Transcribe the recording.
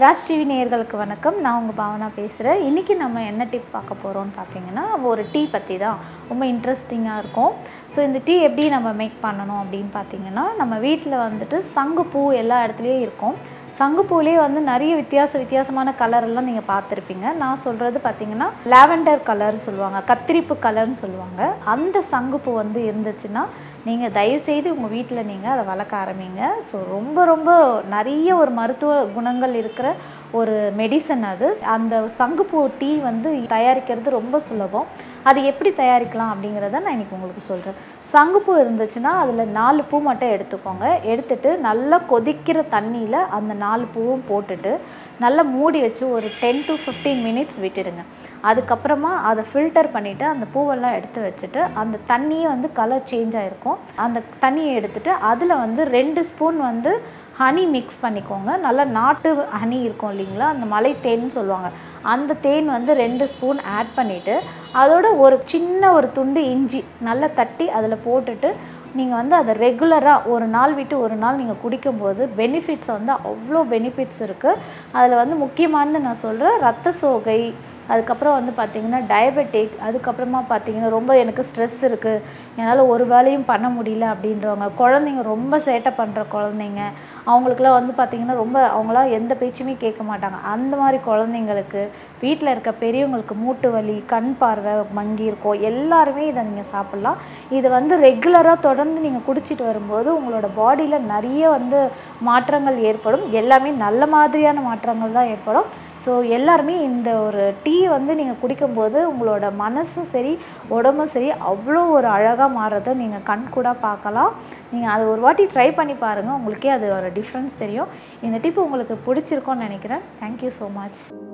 Raj TV நேயர்களுக்கு வணக்கம் நான் உங்கள் பாவனா பேசுகிறேன் இன்றைக்கி நம்ம என்ன டிப் பார்க்க போகிறோம்னு பார்த்தீங்கன்னா ஒரு டீ பற்றி தான் ரொம்ப இன்ட்ரெஸ்டிங்காக இருக்கும் ஸோ இந்த டீ எப்படி நம்ம மேக் பண்ணணும் அப்படின்னு பார்த்தீங்கன்னா நம்ம வீட்டில் வந்துட்டு சங்குப்பூ எல்லா இடத்துலையும் இருக்கும் சங்குப்பூலேயே வந்து நிறைய வித்தியாச வித்தியாசமான கலர் எல்லாம் நீங்கள் பார்த்துருப்பீங்க நான் சொல்கிறது பார்த்தீங்கன்னா லாவெண்டர் கலர் சொல்லுவாங்க கத்திரிப்பு கலர்னு சொல்லுவாங்க அந்த சங்குப்பூ வந்து இருந்துச்சுன்னா நீங்கள் தயவுசெய்து உங்கள் வீட்டில் நீங்கள் அதை வளர்க்க ஆரம்பிங்க ஸோ ரொம்ப ரொம்ப நிறைய ஒரு மருத்துவ குணங்கள் இருக்கிற ஒரு மெடிசன் அது அந்த சங்குப்பூ டீ வந்து தயாரிக்கிறது ரொம்ப சுலபம் அது எப்படி தயாரிக்கலாம் அப்படிங்கிறத நான் இன்றைக்கி உங்களுக்கு சொல்கிறேன் சங்குப்பூ இருந்துச்சுன்னா அதில் நாலு பூ மட்டும் எடுத்துக்கோங்க எடுத்துட்டு நல்லா கொதிக்கிற தண்ணியில் அந்த நாலு பூவும் போட்டுட்டு நல்லா மூடி வச்சு ஒரு டென் டு ஃபிஃப்டீன் மினிட்ஸ் விட்டுடுங்க அதுக்கப்புறமா அதை ஃபில்டர் பண்ணிவிட்டு அந்த பூவெல்லாம் எடுத்து வச்சுட்டு அந்த தண்ணியே வந்து கலர் சேஞ்ச் ஆகிருக்கும் அந்த தண்ணியை எடுத்துட்டு அதில் வந்து ரெண்டு ஸ்பூன் வந்து ஹனி மிக்ஸ் பண்ணிக்கோங்க நல்லா நாட்டு ஹனி இருக்கும் இல்லைங்களா அந்த மலை தேன்னு சொல்லுவாங்க அந்த தேன் வந்து ரெண்டு ஸ்பூன் ஆட் பண்ணிவிட்டு அதோட ஒரு சின்ன ஒரு துண்டு இஞ்சி நல்லா தட்டி அதில் போட்டுட்டு நீங்கள் வந்து அதை ரெகுலராக ஒரு நாள் விட்டு ஒரு நாள் நீங்கள் குடிக்கும்போது பெனிஃபிட்ஸ் வந்து அவ்வளோ பெனிஃபிட்ஸ் இருக்குது அதில் வந்து முக்கியமானது நான் சொல்கிறேன் ரத்த சோகை அதுக்கப்புறம் வந்து பார்த்திங்கன்னா டயபெட்டிக் அதுக்கப்புறமா பார்த்திங்கன்னா ரொம்ப எனக்கு ஸ்ட்ரெஸ் இருக்குது என்னால் ஒரு வேலையும் பண்ண முடியல அப்படின்றவங்க குழந்தைங்க ரொம்ப சேட்டை பண்ணுற குழந்தைங்க அவங்களுக்குலாம் வந்து பார்த்திங்கன்னா ரொம்ப அவங்களாம் எந்த பேச்சுமே கேட்க மாட்டாங்க அந்த மாதிரி குழந்தைங்களுக்கு வீட்டில் இருக்க பெரியவங்களுக்கு மூட்டு வலி கண் பார்வை மங்கி இருக்கும் எல்லாருமே இதை நீங்கள் சாப்பிட்லாம் இதை வந்து ரெகுலராக தொடர்ந்து நீங்கள் குடிச்சிட்டு வரும்போது உங்களோட பாடியில் நிறைய வந்து மாற்றங்கள் ஏற்படும் எல்லாமே நல்ல மாதிரியான மாற்றங்கள் தான் ஏற்படும் ஸோ எல்லாருமே இந்த ஒரு டீ வந்து நீங்கள் குடிக்கும்போது உங்களோட மனசும் சரி உடம்பும் சரி அவ்வளோ ஒரு அழகாக மாறுறதை நீங்கள் கண் கூட பார்க்கலாம் நீங்கள் அதை ஒரு வாட்டி ட்ரை பண்ணி பாருங்கள் உங்களுக்கே அது ஒரு டிஃப்ரென்ஸ் தெரியும் இந்த டிப் உங்களுக்கு பிடிச்சிருக்கோன்னு நினைக்கிறேன் தேங்க்யூ ஸோ மச்